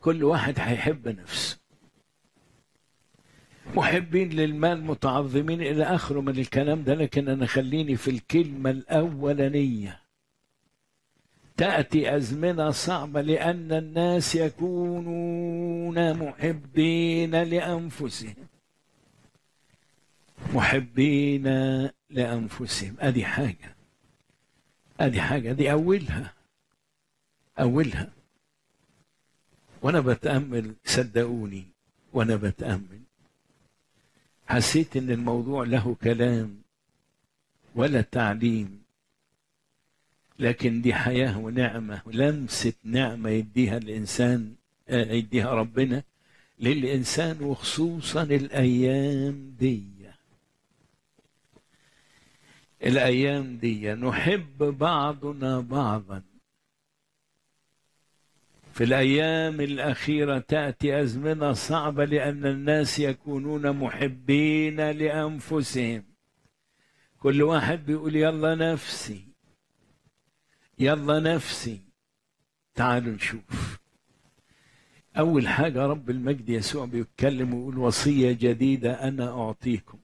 كل واحد هيحب نفسه محبين للمال متعظمين إلى آخره من الكلام ده لكن أنا خليني في الكلمة الأولانية تأتي أزمنة صعبة لأن الناس يكونون محبين لأنفسهم محبين لأنفسهم أدي حاجة أدي حاجة دي أولها أولها وأنا بتأمل صدقوني وأنا بتأمل حسيت إن الموضوع له كلام ولا تعليم لكن دي حياة ونعمة لمسة نعمة يديها الإنسان يديها ربنا للإنسان وخصوصا الأيام دي الأيام دي نحب بعضنا بعضا في الأيام الأخيرة تأتي أزمنة صعبة لأن الناس يكونون محبين لأنفسهم كل واحد بيقول يلا نفسي يلا نفسي تعالوا نشوف أول حاجة رب المجد يسوع بيتكلم ويقول وصية جديدة أنا أعطيكم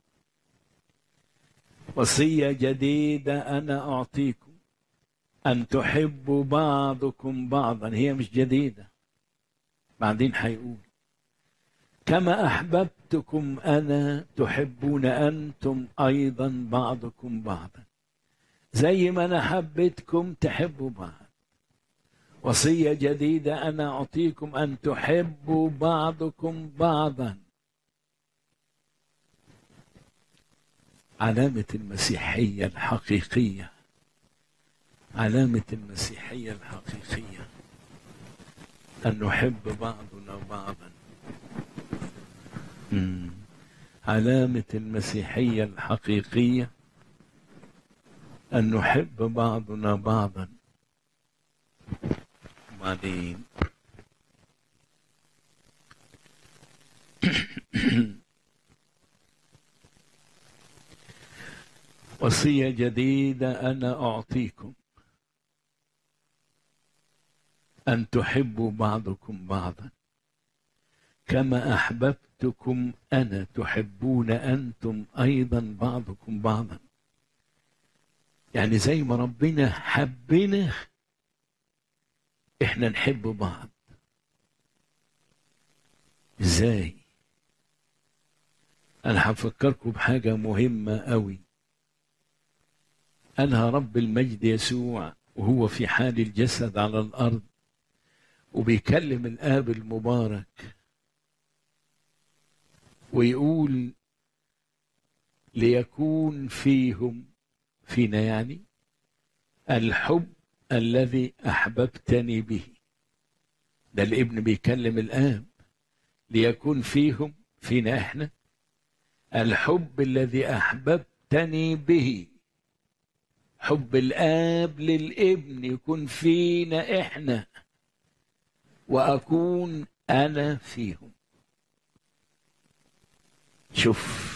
وصية جديدة أنا أعطيكم أن تحبوا بعضكم بعضا هي مش جديدة بعدين هيقول كما أحببتكم أنا تحبون أنتم أيضا بعضكم بعضا زي ما أنا حبيتكم تحبوا بعض وصية جديدة أنا أعطيكم أن تحبوا بعضكم بعضا علامة المسيحية الحقيقية علامة المسيحية الحقيقية أن نحب بعضنا بعضا مم. علامة المسيحية الحقيقية أن نحب بعضنا بعضا وبعدين وصية جديدة أنا أعطيكم أن تحبوا بعضكم بعضا كما أحببتكم أنا تحبون أنتم أيضا بعضكم بعضا يعني زي ما ربنا حبنا احنا نحب بعض ازاي انا هفكركم بحاجة مهمة قوي قالها رب المجد يسوع وهو في حال الجسد على الارض وبيكلم الاب المبارك ويقول ليكون فيهم فينا يعني الحب الذي احببتني به ده الابن بيكلم الاب ليكون فيهم فينا احنا الحب الذي احببتني به حب الاب للابن يكون فينا احنا واكون انا فيهم شوف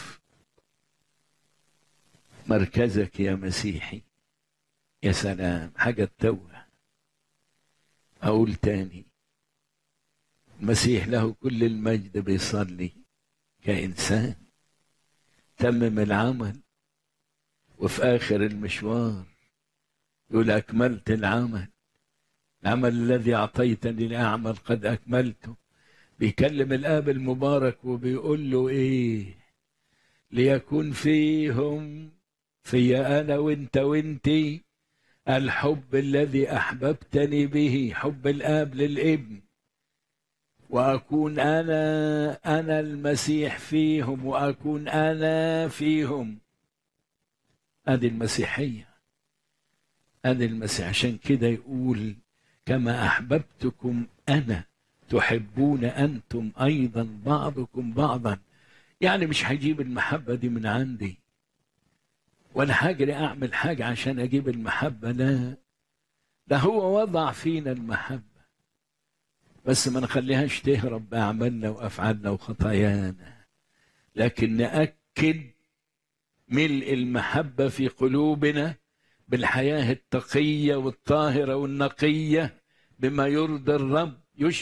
مركزك يا مسيحي يا سلام حاجة تتوه أقول تاني المسيح له كل المجد بيصلي كإنسان تمم العمل وفي آخر المشوار يقول أكملت العمل العمل الذي أعطيتني لأعمل قد أكملته بيكلم الآب المبارك وبيقول له إيه ليكون فيهم في أنا وأنت وأنتي الحب الذي أحببتني به حب الآب للابن وأكون أنا أنا المسيح فيهم وأكون أنا فيهم هذه المسيحية هذه المسيح عشان كده يقول كما أحببتكم أنا تحبون أنتم أيضا بعضكم بعضا يعني مش هجيب المحبة دي من عندي ولا هجري أعمل حاجة عشان أجيب المحبة لا ده هو وضع فينا المحبة بس ما نخليهاش تهرب بأعمالنا وأفعالنا وخطايانا لكن نأكد ملء المحبة في قلوبنا بالحياة التقية والطاهرة والنقية بما يرضي الرب